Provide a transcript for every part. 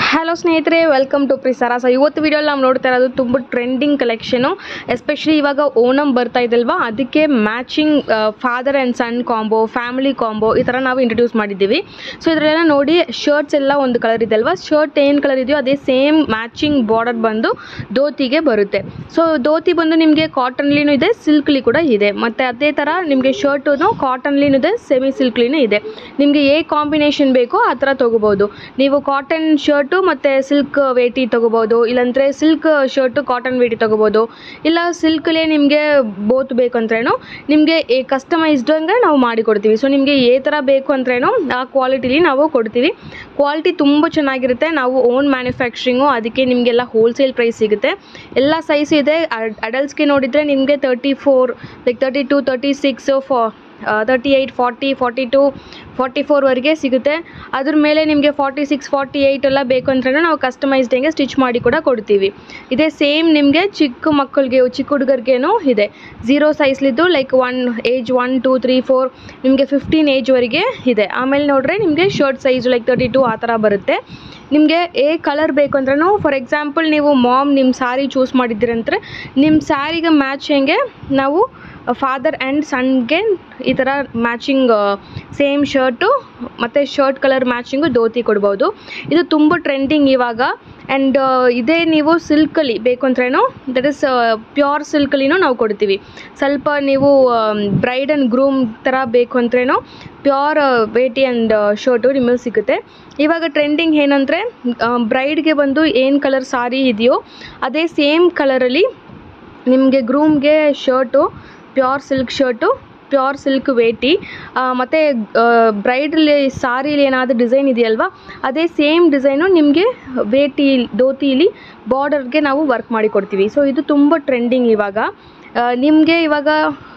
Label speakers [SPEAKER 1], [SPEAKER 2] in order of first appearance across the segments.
[SPEAKER 1] hello ಸ್ನೇಹಿತರೆ welcome to ಪ್ರಿಸಾರಾ so ಇವತ್ತು ವಿಡಿಯೋಲಿ ನಾವು ನೋಡ್ತಾ ಇರೋದು ತುಂಬ ಟ್ರೆಂಡಿಂಗ್ ಕಲೆಕ್ಷನು ಎಸ್ಪೆಷಲಿ ಇವಾಗ ಓಣಮ್ ಬರ್ತಾ ಇದಲ್ವಾ ಅದಕ್ಕೆ matching father and son combo family combo ಈ ಥರ ನಾವು ಇಂಟ್ರೊಡ್ಯೂಸ್ ಮಾಡಿದ್ದೀವಿ ಸೊ ಇದರಲ್ಲೆಲ್ಲ ನೋಡಿ ಶರ್ಟ್ಸ್ ಎಲ್ಲ ಒಂದು ಕಲರ್ ಇದೆ ಅಲ್ವಾ ಶರ್ಟ್ ಏನು ಕಲರ್ ಇದೆಯೋ ಅದೇ ಸೇಮ್ ಮ್ಯಾಚಿಂಗ್ ಬಾರ್ಡರ್ ಬಂದು ಧೋತಿಗೆ ಬರುತ್ತೆ ಸೊ ಧೋತಿ ಬಂದು ನಿಮಗೆ ಕಾಟನ್ಲಿನೂ ಇದೆ ಸಿಲ್ಕ್ಲಿ ಕೂಡ ಇದೆ ಮತ್ತು ಅದೇ ಥರ ನಿಮಗೆ ಶರ್ಟು ಕಾಟನ್ಲಿನೂ ಇದೆ ಸೆಮಿ ಸಿಲ್ಕ್ಲಿನೂ ಇದೆ ನಿಮಗೆ ಏ ಕಾಂಬಿನೇಷನ್ ಬೇಕೋ ಆ ಥರ ತೊಗೋಬೋದು ನೀವು ಕಾಟನ್ ಶರ್ಟು ಮತ್ತು ಸಿಲ್ಕ್ ವೇಟಿ ತೊಗೋಬೋದು ಇಲ್ಲಾಂದರೆ ಸಿಲ್ಕ್ ಶರ್ಟು ಕಾಟನ್ ವೇಟಿ ತೊಗೋಬೋದು ಇಲ್ಲ ಸಿಲ್ಕಲ್ಲೇ ನಿಮಗೆ ಬೋತ್ ಬೇಕು ಅಂದ್ರೇನು ನಿಮಗೆ ಏ ಕಸ್ಟಮೈಸ್ಡ್ ಹಂಗೆ ನಾವು ಮಾಡಿಕೊಡ್ತೀವಿ ಸೊ ನಿಮಗೆ ಏ ಥರ ಬೇಕು ಅಂದ್ರೇನು ಆ ಕ್ವಾಲಿಟಿಲಿ ನಾವು ಕೊಡ್ತೀವಿ ಕ್ವಾಲಿಟಿ ತುಂಬ ಚೆನ್ನಾಗಿರುತ್ತೆ ನಾವು ಓನ್ ಮ್ಯಾನುಫ್ಯಾಕ್ಚರಿಂಗು ಅದಕ್ಕೆ ನಿಮಗೆಲ್ಲ ಹೋಲ್ಸೇಲ್ ಪ್ರೈಸ್ ಸಿಗುತ್ತೆ ಎಲ್ಲ ಸೈಜ್ ಇದೆ ಅಡಲ್ಟ್ಸ್ಗೆ ನೋಡಿದರೆ ನಿಮಗೆ thirty four like thirty two thirty six four thirty eight forty forty two forty ಫೋರ್ವರೆಗೆ ಸಿಗುತ್ತೆ ಅದ್ರ ಮೇಲೆ ನಿಮಗೆ ಫಾರ್ಟಿ ಸಿಕ್ಸ್ ಫಾರ್ಟಿ ಏಯ್ಟ್ ಎಲ್ಲ ಬೇಕು ಅಂದ್ರೆ ನಾವು ಕಸ್ಟಮೈಸ್ಡಿಂಗೆ ಸ್ಟಿಚ್ ಮಾಡಿ ಕೂಡ ಕೊಡ್ತೀವಿ ಇದೇ ಸೇಮ್ ನಿಮಗೆ ಚಿಕ್ಕ ಮಕ್ಕಳಿಗೆ ಚಿಕ್ಕ ಹುಡುಗರಿಗೇನು ಇದೆ ಝೀರೋ ಸೈಜ್ಲಿದ್ದು like one age one two three four ನಿಮಗೆ ಫಿಫ್ಟೀನ್ ಏಜ್ವರೆಗೆ ಇದೆ ಆಮೇಲೆ ನೋಡ್ರೆ ನಿಮಗೆ shirt size like thirty two ಆ ಥರ ಬರುತ್ತೆ ನಿಮಗೆ ಏ ಕಲರ್ ಬೇಕು ಅಂದ್ರೂ ಫಾರ್ ಎಕ್ಸಾಂಪಲ್ ನೀವು ಮಾಮ್ ನಿಮ್ಮ ಸ್ಯಾರಿ ಚೂಸ್ ಮಾಡಿದ್ದೀರಂದ್ರೆ ನಿಮ್ಮ ಸ್ಯಾರಿಗೆ ಮ್ಯಾಚ್ ಹೆಂಗೆ ನಾವು ಫಾದರ್ ಆ್ಯಂಡ್ ಸನ್ಗೆ ಈ ಥರ ಮ್ಯಾಚಿಂಗ್ ಸೇಮ್ ಶರ್ಟು ಮತ್ತು ಶರ್ಟ್ ಕಲರ್ ಮ್ಯಾಚಿಂಗು ಧೋತಿ ಕೊಡ್ಬೋದು ಇದು ತುಂಬ ಟ್ರೆಂಡಿಂಗ್ ಇವಾಗ ಆ್ಯಂಡ್ ಇದೇ ನೀವು ಸಿಲ್ಕಲ್ಲಿ ಬೇಕು ಅಂದ್ರೇನು ದಟ್ ಇಸ್ ಪ್ಯೂರ್ ಸಿಲ್ಕಲ್ಲಿನೂ ನಾವು ಕೊಡ್ತೀವಿ ಸ್ವಲ್ಪ ನೀವು ಬ್ರೈಡ್ ಆ್ಯಂಡ್ ಗ್ರೂಮ್ ಥರ ಬೇಕು ಅಂದ್ರೇನು ಪ್ಯೂರ್ ವೇಟಿ ಆ್ಯಂಡ್ ಶರ್ಟು ನಿಮಗೆ ಸಿಗುತ್ತೆ ಇವಾಗ ಟ್ರೆಂಡಿಂಗ್ ಏನಂದರೆ ಬ್ರೈಡ್ಗೆ ಬಂದು ಏನು ಕಲರ್ ಸಾರಿ ಇದೆಯೋ ಅದೇ ಸೇಮ್ ಕಲರಲ್ಲಿ ನಿಮಗೆ ಗ್ರೂಮ್ಗೆ shirt pure silk shirt pure silk ವೇಟಿ ಮತ್ತು ಬ್ರೈಡಲ್ಲಿ ಸಾರೀಲಿ ಏನಾದರೂ ಡಿಸೈನ್ ಇದೆಯಲ್ವಾ ಅದೇ ಸೇಮ್ ಡಿಸೈನು ನಿಮಗೆ ವೇಟಿ ಧೋತಿಲಿ ಬಾರ್ಡರ್ಗೆ ನಾವು ವರ್ಕ್ ಮಾಡಿ ಕೊಡ್ತೀವಿ ಸೊ ಇದು ತುಂಬ ಟ್ರೆಂಡಿಂಗ್ ಇವಾಗ ನಿಮಗೆ ಇವಾಗ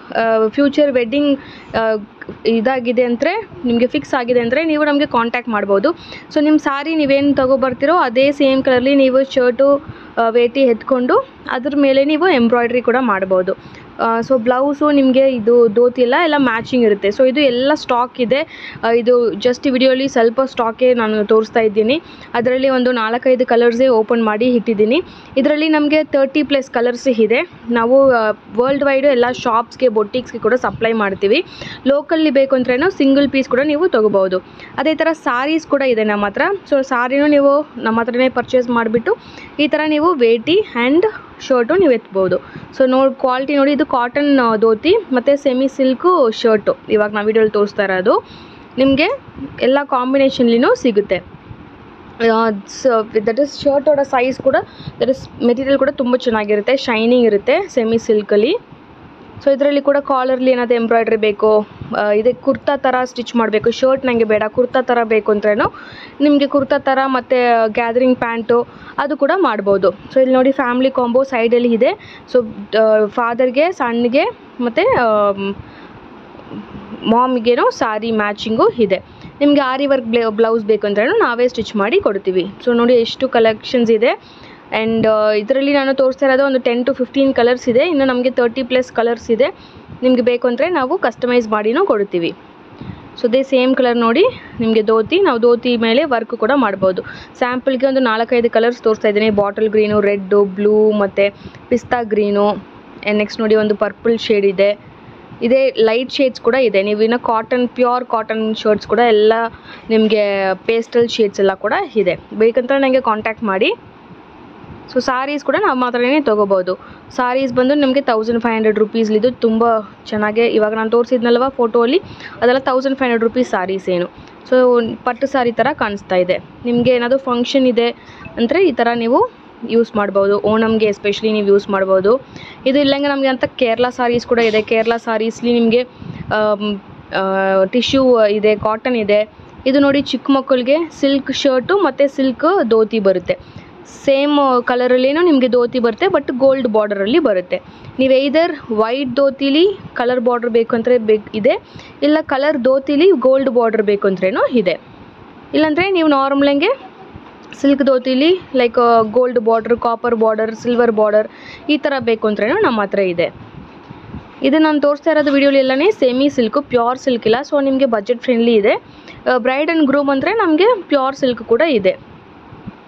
[SPEAKER 1] ಫ್ಯೂಚರ್ ವೆಡ್ಡಿಂಗ್ ಇದಾಗಿದೆ ಅಂದರೆ ನಿಮಗೆ ಫಿಕ್ಸ್ ಆಗಿದೆ ಅಂದರೆ ನೀವು ನಮಗೆ ಕಾಂಟ್ಯಾಕ್ಟ್ ಮಾಡ್ಬೋದು ಸೊ ನಿಮ್ಮ ಸಾರಿ ನೀವೇನು ತೊಗೊಬರ್ತೀರೋ ಅದೇ ಸೇಮ್ ಕಲರ್ಲಿ ನೀವು ಶರ್ಟು ವೇಟಿ ಎತ್ಕೊಂಡು ಅದ್ರ ಮೇಲೆ ನೀವು ಎಂಬ್ರಾಯ್ಡ್ರಿ ಕೂಡ ಮಾಡ್ಬೋದು ಸೊ ಬ್ಲೌಸು ನಿಮಗೆ ಇದು ಧೋತಿ ಎಲ್ಲ ಎಲ್ಲ ಮ್ಯಾಚಿಂಗ್ ಇರುತ್ತೆ ಸೊ ಇದು ಎಲ್ಲ ಸ್ಟಾಕ್ ಇದೆ ಇದು ಜಸ್ಟ್ ವಿಡಿಯೋಲಿ ಸ್ವಲ್ಪ ಸ್ಟಾಕೇ ನಾನು ತೋರಿಸ್ತಾ ಇದ್ದೀನಿ ಅದರಲ್ಲಿ ಒಂದು ನಾಲ್ಕೈದು ಕಲರ್ಸೇ ಓಪನ್ ಮಾಡಿ ಇಟ್ಟಿದ್ದೀನಿ ಇದರಲ್ಲಿ ನಮಗೆ ತರ್ಟಿ ಪ್ಲಸ್ ಕಲರ್ಸ್ ಇದೆ ನಾವು ವರ್ಲ್ಡ್ ವೈಡು ಎಲ್ಲ ಶಾಪ್ಸ್ಗೆ ಬೊಟ್ಟಿಕ್ಸ್ಗೆ ಕೂಡ ಸಪ್ಲೈ ಮಾಡ್ತೀವಿ ಲೋಕಲ್ಲಿ ಬೇಕು ಅಂದ್ರೇನು ಸಿಂಗಲ್ ಪೀಸ್ ಕೂಡ ನೀವು ತೊಗೋಬೋದು ಅದೇ ಥರ ಸಾರೀಸ್ ಕೂಡ ಇದೆ ನಮ್ಮ ಹತ್ರ ಸೊ ಸಾರಿನೂ ನೀವು ನಮ್ಮ ಹತ್ರನೇ ಪರ್ಚೇಸ್ ಮಾಡಿಬಿಟ್ಟು ಈ ಥರ ನೀವು ವೇಟಿ ಆ್ಯಂಡ್ ಶರ್ಟು ನೀವು ಎತ್ಬೋದು ಸೊ ನೋಡಿ ಕ್ವಾಲಿಟಿ ನೋಡಿ ಇದು ಕಾಟನ್ ಧೋತಿ ಮತ್ತು ಸೆಮಿ ಸಿಲ್ಕು ಶರ್ಟು ಇವಾಗ ನಾವು ವಿಡಿಯೋಲಿ ತೋರಿಸ್ತಾ ಇರೋದು ನಿಮಗೆ ಎಲ್ಲ ಕಾಂಬಿನೇಷನ್ಲಿನೂ ಸಿಗುತ್ತೆ ದಟ್ ಇಸ್ ಶರ್ಟೋட ಸೈಜ್ ಕೂಡ ದಟ್ ಇಸ್ ಮೆಟೀರಿಯಲ್ ಕೂಡ ತುಂಬ ಚೆನ್ನಾಗಿರುತ್ತೆ ಶೈನಿಂಗ್ ಇರುತ್ತೆ ಸೆಮಿ ಸಿಲ್ಕಲ್ಲಿ ಸೊ ಇದರಲ್ಲಿ ಕೂಡ ಕಾಲರ್ಲಿ ಏನಾದರೂ ಎಂಬ್ರಾಯ್ಡ್ರಿ ಬೇಕು ಇದೆ ಕುರ್ತಾ ಥರ ಸ್ಟಿಚ್ ಮಾಡಬೇಕು ಶರ್ಟ್ ನನಗೆ ಬೇಡ ಕುರ್ತಾ ಥರ ಬೇಕು ಅಂದ್ರೇನು ನಿಮಗೆ ಕುರ್ತಾ ಥರ ಮತ್ತು ಗ್ಯಾದರಿಂಗ್ ಪ್ಯಾಂಟು ಅದು ಕೂಡ ಮಾಡ್ಬೋದು ಸೊ ಇಲ್ಲಿ ನೋಡಿ ಫ್ಯಾಮ್ಲಿ ಕಾಂಬೋ ಸೈಡಲ್ಲಿ ಇದೆ ಸೊ ಫಾದರ್ಗೆ ಸಣ್ಣಗೆ ಮತ್ತು ಮಾಮಿಗೇನೋ ಸಾರಿ ಮ್ಯಾಚಿಂಗು ಇದೆ ನಿಮಗೆ ಆರಿ ವರ್ಕ್ ಬ್ಲೇ ಬ್ಲೌಸ್ ಬೇಕು ಅಂದ್ರೇನು ನಾವೇ ಸ್ಟಿಚ್ ಮಾಡಿ ಕೊಡ್ತೀವಿ ಸೊ ನೋಡಿ ಎಷ್ಟು ಕಲೆಕ್ಷನ್ಸ್ ಇದೆ ಆ್ಯಂಡ್ ಇದರಲ್ಲಿ ನಾನು ತೋರಿಸ್ತಾ ಇರೋದು ಒಂದು ಟೆನ್ ಟು ಫಿಫ್ಟೀನ್ ಕಲರ್ಸ್ ಇದೆ ಇನ್ನು ನಮಗೆ ತರ್ಟಿ ಪ್ಲಸ್ ಕಲರ್ಸ್ ಇದೆ ನಿಮಗೆ ಬೇಕು ಅಂದರೆ ನಾವು ಕಸ್ಟಮೈಸ್ ಮಾಡಿನೂ ಕೊಡ್ತೀವಿ ಸೊ ಅದೇ ಸೇಮ್ ಕಲರ್ ನೋಡಿ ನಿಮಗೆ ಧೋತಿ ನಾವು ಧೋತಿ ಮೇಲೆ ವರ್ಕ್ ಕೂಡ ಮಾಡ್ಬೋದು ಸ್ಯಾಂಪಲ್ಗೆ ಒಂದು ನಾಲ್ಕೈದು ಕಲರ್ಸ್ ತೋರಿಸ್ತಾ ಇದ್ದೀನಿ ಬಾಟಲ್ ಗ್ರೀನು ರೆಡ್ಡು ಬ್ಲೂ ಮತ್ತು ಪಿಸ್ತಾ ಗ್ರೀನು ನೆಕ್ಸ್ಟ್ ನೋಡಿ ಒಂದು ಪರ್ಪಲ್ ಶೇಡ್ ಇದೆ ಇದೇ ಲೈಟ್ ಶೇಡ್ಸ್ ಕೂಡ ಇದೆ ನೀವು ಇನ್ನು ಕಾಟನ್ ಪ್ಯೂರ್ ಕಾಟನ್ ಶರ್ಟ್ಸ್ ಕೂಡ ಎಲ್ಲ ನಿಮಗೆ ಪೇಸ್ಟಲ್ ಶೇಡ್ಸ್ ಎಲ್ಲ ಕೂಡ ಇದೆ ಬೇಕಂತ ನನಗೆ ಕಾಂಟ್ಯಾಕ್ಟ್ ಮಾಡಿ ಸೊ ಸಾರೀಸ್ ಕೂಡ ನಾವು ಮಾತ್ರನೇ ತೊಗೋಬೋದು ಸಾರೀಸ್ ಬಂದು ನಿಮಗೆ ತೌಸಂಡ್ ಫೈವ್ ಹಂಡ್ರೆಡ್ ರುಪೀಸ್ಲಿದ್ದು ತುಂಬ ಚೆನ್ನಾಗೆ ಇವಾಗ ನಾನು ತೋರಿಸಿದ್ನಲ್ವ ಫೋಟೋಲಿ ಅದೆಲ್ಲ thousand five hundred rupees saris ಏನು ಸೊ ಪಟ್ಟು ಸಾರಿ ಥರ ಕಾಣಿಸ್ತಾ ಇದೆ ನಿಮಗೆ ಏನಾದರೂ ಫಂಕ್ಷನ್ ಇದೆ ಅಂದರೆ ಈ ಥರ ನೀವು ಯೂಸ್ ಮಾಡ್ಬೋದು ಓಣಮ್ಗೆ ಎಸ್ಪೆಷಲಿ ನೀವು ಯೂಸ್ ಮಾಡ್ಬೋದು ಇದು ಇಲ್ಲಂಗೆ ನಮಗೆ ಅಂತ ಕೇರಳ ಸಾರೀಸ್ ಕೂಡ ಇದೆ ಕೇರಳ ಸಾರೀಸ್ಲಿ ನಿಮಗೆ ಟಿಶ್ಯೂ ಇದೆ ಕಾಟನ್ ಇದೆ ಇದು ನೋಡಿ ಚಿಕ್ಕ ಮಕ್ಕಳಿಗೆ ಸಿಲ್ಕ್ ಶರ್ಟು ಮತ್ತು ಸಿಲ್ಕ್ ಧೋತಿ ಬರುತ್ತೆ ಸೇಮ್ ಕಲರಲ್ಲಿನೂ ನಿಮಗೆ ಧೋತಿ ಬರುತ್ತೆ ಬಟ್ ಗೋಲ್ಡ್ ಬಾರ್ಡರಲ್ಲಿ ಬರುತ್ತೆ ನೀವು ಐದರ್ ವೈಟ್ ಧೋತಿಲಿ ಕಲರ್ ಬಾರ್ಡ್ರ್ ಬೇಕು ಅಂದರೆ ಬೇಕು ಇದೆ ಇಲ್ಲ ಕಲರ್ ಧೋತಿಲಿ ಗೋಲ್ಡ್ ಬಾರ್ಡ್ರ್ ಬೇಕು ಅಂದ್ರೇನೂ ಇದೆ ಇಲ್ಲಾಂದರೆ ನೀವು ನಾರ್ಮಲಂಗೆ ಸಿಲ್ಕ್ ಧೋತಿಲಿ like gold border copper border silver border ಈ ಥರ ಬೇಕು ಅಂದ್ರೇನು ನಮ್ಮ ಹತ್ರ ಇದೆ ಇದು ನಾನು ತೋರಿಸ್ತಾ ಇರೋದು ವಿಡಿಯೋಲಿ ಎಲ್ಲನೇ ಸೆಮಿ ಸಿಲ್ಕು ಪ್ಯೂರ್ ಸಿಲ್ಕ್ ಇಲ್ಲ ಸೊ ನಿಮಗೆ ಬಜೆಟ್ ಫ್ರೆಂಡ್ಲಿ ಇದೆ ಬ್ರೈಡ್ ಆ್ಯಂಡ್ ಗ್ರೂಮ್ ಅಂದರೆ ನಮಗೆ ಪ್ಯೂರ್ ಸಿಲ್ಕ್ ಕೂಡ ಇದೆ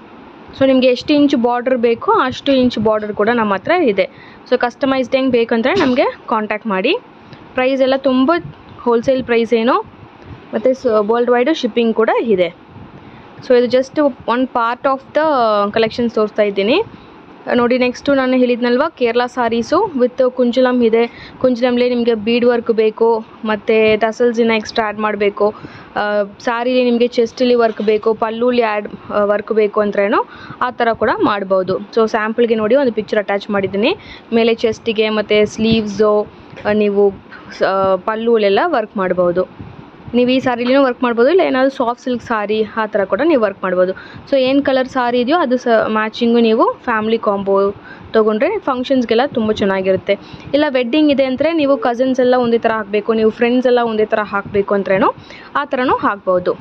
[SPEAKER 1] ಸೊ ನಿಮಗೆ ಎಷ್ಟು ಇಂಚ್ ಬಾರ್ಡರ್ ಬೇಕೋ ಅಷ್ಟು ಇಂಚ್ ಬಾರ್ಡರ್ ಕೂಡ ನಮ್ಮ ಹತ್ರ ಇದೆ ಸೊ ಕಸ್ಟಮೈಸ್ಡ್ ಹೆಂಗೆ ಬೇಕಂದರೆ ನಮಗೆ ಕಾಂಟ್ಯಾಕ್ಟ್ ಮಾಡಿ ಪ್ರೈಸ್ ಎಲ್ಲ ತುಂಬ ಹೋಲ್ಸೇಲ್ ಪ್ರೈಸ್ ಏನು ಮತ್ತು ವರ್ಲ್ಡ್ ವೈಡು ಶಿಪ್ಪಿಂಗ್ ಕೂಡ ಇದೆ ಸೊ ಇದು just one part of the collections ತೋರಿಸ್ತಾ ಇದ್ದೀನಿ ನೋಡಿ ನೆಕ್ಸ್ಟು ನಾನು ಹೇಳಿದ್ನಲ್ವ ಕೇರಳ ಸಾರೀಸು ವಿತ್ ಕುಂಚಲಮ್ ಇದೆ ಕುಂಚಲಮ್ಲಿ ನಿಮಗೆ ಬೀಡ್ ವರ್ಕ್ ಬೇಕು ಮತ್ತು ಟಸಲ್ಸಿನ ಎಕ್ಸ್ಟ್ರಾ ಆ್ಯಡ್ ಮಾಡಬೇಕು ಸಾರೀಲಿ ನಿಮಗೆ ಚೆಸ್ಟಲ್ಲಿ ವರ್ಕ್ ಬೇಕು ಪಲ್ಲುಲಿ ಆ್ಯಡ್ ವರ್ಕ್ ಬೇಕು ಅಂದ್ರೇನು ಆ ಥರ ಕೂಡ ಮಾಡ್ಬೋದು ಸೊ ಸ್ಯಾಂಪಲ್ಗೆ ನೋಡಿ ಒಂದು ಪಿಕ್ಚರ್ ಅಟ್ಯಾಚ್ ಮಾಡಿದ್ದೀನಿ ಮೇಲೆ ಚೆಸ್ಟಿಗೆ ಮತ್ತು ಸ್ಲೀವ್ಸು ನೀವು ಪಲ್ಲುಲೆಲ್ಲ ವರ್ಕ್ ಮಾಡ್ಬೋದು ನೀವು ಈ ಸಾರಿಲಿನೂ ವರ್ಕ್ ಮಾಡ್ಬೋದು ಇಲ್ಲ ಏನಾದರೂ ಸಾಫ್ಟ್ ಸಿಲ್ಕ್ ಸಾರಿ ಆ ಥರ ಕೂಡ ನೀವು ವರ್ಕ್ ಮಾಡ್ಬೋದು ಸೊ ಏನು ಕಲರ್ ಸಾರಿ ಇದೆಯೋ ಅದು ಸ ಮ್ಯಾಚಿಂಗು ನೀವು ಫ್ಯಾಮ್ಲಿ ಕಾಂಬೋ ತೊಗೊಂಡ್ರೆ ಫಂಕ್ಷನ್ಸ್ಗೆಲ್ಲ ತುಂಬ ಚೆನ್ನಾಗಿರುತ್ತೆ ಇಲ್ಲ ವೆಡ್ಡಿಂಗ್ ಇದೆ ಅಂದರೆ ನೀವು ಕಸಿನ್ಸ್ ಎಲ್ಲ ಒಂದೇ ಥರ ಹಾಕಬೇಕು ನೀವು ಫ್ರೆಂಡ್ಸ್ ಎಲ್ಲ ಒಂದೇ ಥರ ಹಾಕಬೇಕು ಅಂದ್ರೇನು ಆ ಥರನೂ ಹಾಕ್ಬೋದು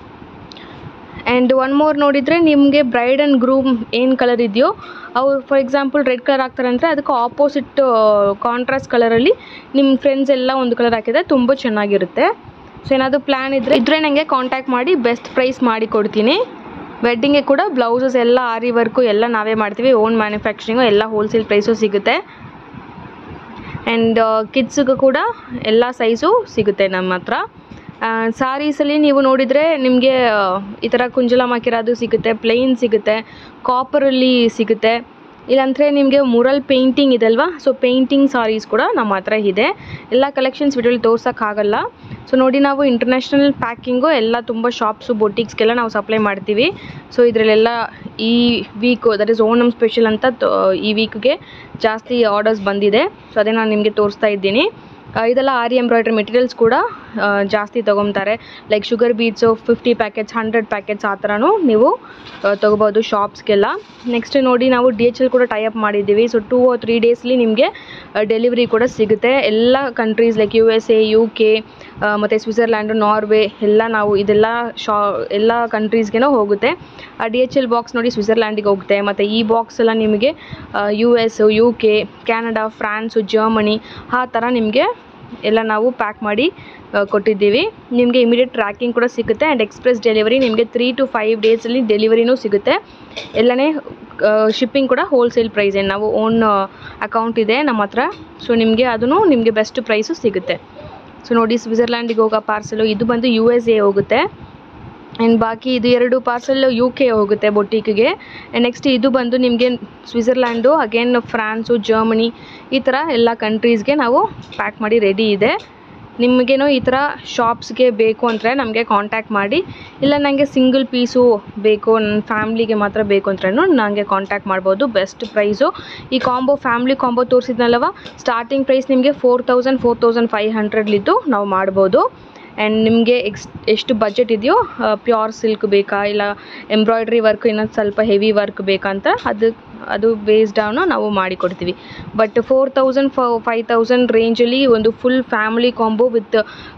[SPEAKER 1] ಆ್ಯಂಡ್ ಒನ್ ಮೋರ್ ನೋಡಿದರೆ ನಿಮಗೆ ಬ್ರೈಡ್ ಆ್ಯಂಡ್ ಗ್ರೂಮ್ ಏನು ಕಲರ್ ಇದೆಯೋ ಅವ್ರು ಫಾರ್ ಎಕ್ಸಾಂಪಲ್ ರೆಡ್ ಕಲರ್ ಹಾಕ್ತಾರೆ ಅಂದರೆ ಅದಕ್ಕೆ ಆಪೋಸಿಟ್ ಕಾಂಟ್ರಾಸ್ಟ್ ಕಲರಲ್ಲಿ ನಿಮ್ಮ ಫ್ರೆಂಡ್ಸ್ ಎಲ್ಲ ಒಂದು ಕಲರ್ ಹಾಕಿದರೆ ತುಂಬ ಚೆನ್ನಾಗಿರುತ್ತೆ ಸೊ ಏನಾದರೂ ಪ್ಲ್ಯಾನ್ ಇದ್ದರೆ ಇದ್ದರೆ ನನಗೆ ಕಾಂಟ್ಯಾಕ್ಟ್ ಮಾಡಿ ಬೆಸ್ಟ್ ಪ್ರೈಸ್ ಮಾಡಿ ಕೊಡ್ತೀನಿ ವೆಡ್ಡಿಂಗ್ಗೆ ಕೂಡ ಬ್ಲೌಸಸ್ ಎಲ್ಲ ಆರಿ ವರ್ಕು ಎಲ್ಲ ನಾವೇ ಮಾಡ್ತೀವಿ ಓನ್ ಮ್ಯಾನುಫ್ಯಾಕ್ಚರಿಂಗು ಎಲ್ಲ ಹೋಲ್ಸೇಲ್ ಪ್ರೈಸು ಸಿಗುತ್ತೆ ಆ್ಯಂಡ್ ಕಿಡ್ಸಿಗೂ ಕೂಡ ಎಲ್ಲ ಸೈಜು ಸಿಗುತ್ತೆ ನಮ್ಮ ಹತ್ರ ಸಾರೀಸಲ್ಲಿ ನೀವು ನೋಡಿದರೆ ನಿಮಗೆ ಈ ಥರ ಕುಂಜಲಮ್ ಹಾಕಿರೋದು ಸಿಗುತ್ತೆ ಪ್ಲೈನ್ ಸಿಗುತ್ತೆ ಕಾಪರಲ್ಲಿ ಸಿಗುತ್ತೆ ಇಲ್ಲಾಂದರೆ ನಿಮಗೆ ಮುರಲ್ ಪೇಂಟಿಂಗ್ ಇದೆ ಅಲ್ವಾ ಸೊ ಪೇಂಟಿಂಗ್ ಸಾರೀಸ್ ಕೂಡ ನಮ್ಮ ಹತ್ರ ಇದೆ ಎಲ್ಲ ಕಲೆಕ್ಷನ್ಸ್ ವಿಡಿಯೋಲಿ ತೋರ್ಸೋಕ್ಕಾಗಲ್ಲ ಸೊ ನೋಡಿ ನಾವು ಇಂಟರ್ನ್ಯಾಷನಲ್ ಪ್ಯಾಕಿಂಗು ಎಲ್ಲ ತುಂಬ ಶಾಪ್ಸು ಬೊಟಿಕ್ಸ್ಗೆಲ್ಲ ನಾವು ಸಪ್ಲೈ ಮಾಡ್ತೀವಿ ಸೊ ಇದರಲ್ಲೆಲ್ಲ ಈ week that is Onam special ಅಂತ ತೊ- ಈ ವೀಕ್ಗೆ ಜಾಸ್ತಿ ಆರ್ಡರ್ಸ್ ಬಂದಿದೆ ಸೊ ಅದೇ ನಾನು ನಿಮಗೆ ತೋರಿಸ್ತಾ ಇದ್ದೀನಿ ಆ, ಇದೆಲ್ಲ ಆರಿ ಎಂಬ್ರಾಯ್ಡ್ರಿ ಮೆಟೀರಿಯಲ್ಸ್ ಕೂಡ ಆ, ಜಾಸ್ತಿ ತೊಗೊತಾರೆ like sugar beats fifty packets hundred packets ಆ ಥರನೂ ನೀವು ಆ, ತೊಗೋಬೋದು ಶಾಪ್ಸ್ಗೆಲ್ಲ ನೆಕ್ಸ್ಟ್ ನೋಡಿ ನಾವು ಡಿ ಎಚ್ ಎಲ್ ಕೂಡ ಟೈ ಅಪ್ ಮಾಡಿದ್ದೀವಿ ಸೊ ಟೂ ಆರ್ ತ್ರೀ ಡೇಸ್ಲಿ ನಿಮಗೆ ಡೆಲಿವರಿ ಕೂಡ ಸಿಗುತ್ತೆ ಎಲ್ಲ countries like U S A U K ಮತ್ತು ಸ್ವಿಟ್ಜರ್ಲ್ಯಾಂಡು ನಾರ್ವೆ ಎಲ್ಲ ನಾವು ಇದೆಲ್ಲ ಶಾ ಎಲ್ಲ ಕಂಟ್ರೀಸ್ಗೆನೂ ಹೋಗುತ್ತೆ ಆ ಡಿ ಎಚ್ ಎಲ್ ಬಾಕ್ಸ್ ನೋಡಿ ಸ್ವಿಟ್ಜರ್ಲ್ಯಾಂಡಿಗೆ ಹೋಗುತ್ತೆ ಮತ್ತು ಈ ಬಾಕ್ಸ್ ಎಲ್ಲ ನಿಮಗೆ U S U K Canada France Germany ಆ ಥರ ನಿಮಗೆ ಎಲ್ಲ ನಾವು ಪ್ಯಾಕ್ ಮಾಡಿ ಆ, ಕೊಟ್ಟಿದ್ದೀವಿ ನಿಮಗೆ ಇಮಿಡಿಯೇಟ್ ಟ್ರ್ಯಾಕಿಂಗ್ ಕೂಡ ಸಿಗುತ್ತೆ ಆ್ಯಂಡ್ ಎಕ್ಸ್ಪ್ರೆಸ್ ಡೆಲಿವರಿ ನಿಮಗೆ ತ್ರೀ ಟು ಫೈವ್ ಡೇಸಲ್ಲಿ ಡೆಲಿವರಿನೂ ಸಿಗುತ್ತೆ ಎಲ್ಲನೇ ಶಿಪ್ಪಿಂಗ್ ಕೂಡ ಹೋಲ್ಸೇಲ್ ಪ್ರೈಸೇ ನಾವು ಓನ್ ಅಕೌಂಟ್ ಇದೆ ನಮ್ಮ ಹತ್ರ ಸೊ ನಿಮಗೆ ಅದೂ ನಿಮಗೆ ಬೆಸ್ಟ್ ಪ್ರೈಸು ಸಿಗುತ್ತೆ ಸೊ ನೋಡಿ ಸ್ವಿಟ್ಜರ್ಲ್ಯಾಂಡಿಗೆ ಹೋಗೋ ಪಾರ್ಸಲು ಇದು ಬಂದು ಯು ಎಸ್ ಎ ಹೋಗುತ್ತೆ ಆ್ಯಂಡ್ ಬಾಕಿ ಇದು ಎರಡು ಪಾರ್ಸಲ್ ಯು ಕೆ ಹೋಗುತ್ತೆ ಬೊಟೀಕ್ಗೆ ನೆಕ್ಸ್ಟ್ ಇದು ಬಂದು ನಿಮಗೆ ಸ್ವಿಟ್ಜರ್ಲ್ಯಾಂಡು ಅಗೇನ್ ಫ್ರಾನ್ಸು ಜರ್ಮನಿ ಈ ಥರ ಎಲ್ಲ ಕಂಟ್ರೀಸ್ಗೆ ನಾವು ಪ್ಯಾಕ್ ಮಾಡಿ ರೆಡಿ ಇದೆ ನಿಮಗೇನೋ ಈ ಥರ ಶಾಪ್ಸ್ಗೆ ಬೇಕು ಅಂದರೆ ನಮಗೆ ಕಾಂಟ್ಯಾಕ್ಟ್ ಮಾಡಿ ಇಲ್ಲ ನನಗೆ ಸಿಂಗಲ್ ಪೀಸು ಬೇಕು ನನ್ನ ಫ್ಯಾಮ್ಲಿಗೆ ಮಾತ್ರ ಬೇಕು ಅಂದ್ರೂ ನನಗೆ ಕಾಂಟ್ಯಾಕ್ಟ್ ಮಾಡ್ಬೋದು ಬೆಸ್ಟ್ ಪ್ರೈಸು ಈ ಕಾಂಬೋ ಫ್ಯಾಮ್ಲಿ ಕಾಂಬೋ ತೋರಿಸಿದ್ನಲ್ಲವ ಸ್ಟಾರ್ಟಿಂಗ್ ಪ್ರೈಸ್ ನಿಮಗೆ four thousand four thousand five ಹಂಡ್ರೆಡ್ಲಿದ್ದು ನಾವು ಮಾಡ್ಬೋದು ಆ್ಯಂಡ್ ನಿಮಗೆ ಎಕ್ಸ್ ಎಷ್ಟು ಬಜೆಟ್ ಇದೆಯೋ ಪ್ಯೂರ್ ಸಿಲ್ಕ್ ಬೇಕಾ ಇಲ್ಲ ಎಂಬ್ರಾಯ್ಡ್ರಿ ವರ್ಕ್ ಇನ್ನೊಂದು ಸ್ವಲ್ಪ ಹೆವಿ ವರ್ಕ್ ಬೇಕಂತ ಅದು ಅದು ಬೇಸ್ಡ್ ಡೌನು ನಾವು ಮಾಡಿಕೊಡ್ತೀವಿ ಬಟ್ ಫೋರ್ ತೌಸಂಡ್ ಫ ಫೈವ್ ತೌಸಂಡ್ ರೇಂಜಲ್ಲಿ ಒಂದು full family combo with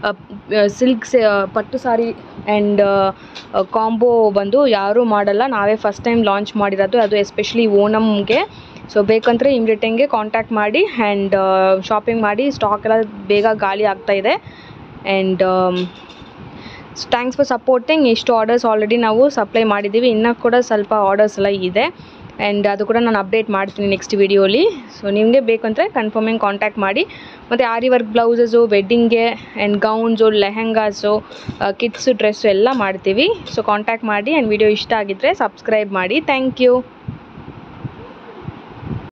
[SPEAKER 1] silk pattu sari and combo ಬಂದು ಯಾರೂ ಮಾಡಲ್ಲ ನಾವೇ ಫಸ್ಟ್ ಟೈಮ್ ಲಾಂಚ್ ಮಾಡಿರೋದು ಅದು ಎಸ್ಪೆಷಲಿ ಓಣಮ್ಗೆ ಸೊ ಬೇಕಂದರೆ ಇಮಿಡಿಯೇಟಂಗೆ ಕಾಂಟ್ಯಾಕ್ಟ್ ಮಾಡಿ ಆ್ಯಂಡ್ ಶಾಪಿಂಗ್ ಮಾಡಿ ಸ್ಟಾಕ್ ಎಲ್ಲ ಬೇಗ ಖಾಲಿ ಆಗ್ತಾ ಇದೆ ಆ್ಯಂಡ್ ಥ್ಯಾಂಕ್ಸ್ ಫಾರ್ ಸಪೋರ್ಟಿಂಗ್ ಇಷ್ಟು ಆರ್ಡರ್ಸ್ ಆಲ್ರೆಡಿ ನಾವು ಸಪ್ಲೈ ಮಾಡಿದ್ದೀವಿ ಇನ್ನೂ ಕೂಡ ಸ್ವಲ್ಪ ಆರ್ಡರ್ಸ್ ಎಲ್ಲ ಇದೆ ಆ್ಯಂಡ್ ಅದು ಕೂಡ ನಾನು ಅಪ್ಡೇಟ್ ಮಾಡ್ತೀನಿ ನೆಕ್ಸ್ಟ್ ವೀಡಿಯೋಲಿ ಸೊ ನಿಮಗೆ ಬೇಕಂದರೆ ಕನ್ಫರ್ಮಿಂಗ್ ಕಾಂಟ್ಯಾಕ್ಟ್ ಮಾಡಿ ಮತ್ತು ಆರಿ ವರ್ಕ್ ಬ್ಲೌಸಸ್ಸು ವೆಡ್ಡಿಂಗ್ಗೆ and gowns lehengas kids dress ಎಲ್ಲ ಮಾಡ್ತೀವಿ ಸೊ ಕಾಂಟ್ಯಾಕ್ಟ್ ಮಾಡಿ ಆ್ಯಂಡ್ ವಿಡಿಯೋ ಇಷ್ಟ ಆಗಿದ್ದರೆ ಸಬ್ಸ್ಕ್ರೈಬ್ ಮಾಡಿ ಥ್ಯಾಂಕ್ ಯು